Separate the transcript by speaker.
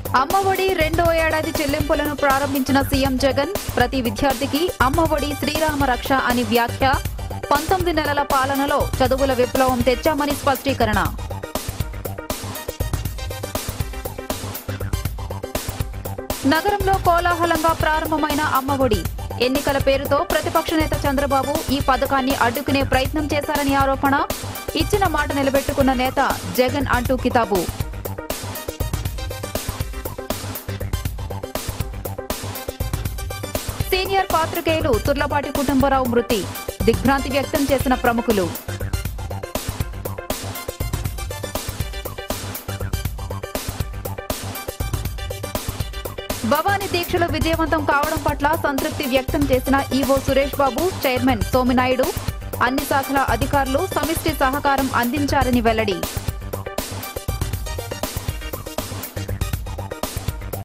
Speaker 1: అమ్మఒడి రెండో ఏడాది చెల్లింపులను ప్రారంభించిన సీఎం జగన్ ప్రతి విద్యార్థికి అమ్మఒడి శ్రీరామ రక్ష అని వ్యాఖ్య పంతొమ్మిది నెలల పాలనలో చదువుల విప్లవం తెచ్చామని స్పష్టీకరణ నగరంలో కోలాహలంగా ప్రారంభమైన అమ్మఒడి ఎన్నికల పేరుతో ప్రతిపక్ష నేత చంద్రబాబు ఈ పథకాన్ని అడ్డుకునే ప్రయత్నం చేశారని ఆరోపణ ఇచ్చిన మాట నిలబెట్టుకున్న నేత జగన్ అంటూ కితాబు సీనియర్ పాత్రికేయులు తుర్లపాటి కుటుంబరావు మృతి దిగ్భ్రాంతి వ్యక్తం చేసిన ప్రముఖులు భవానీ దీక్షలు విజయవంతం కావడం పట్ల సంతృప్తి వ్యక్తం చేసిన ఈవో సురేష్ బాబు చైర్మన్ సోమినాయుడు అన్ని శాఖల అధికారులు సమిష్టి సహకారం అందించారని వెల్లడి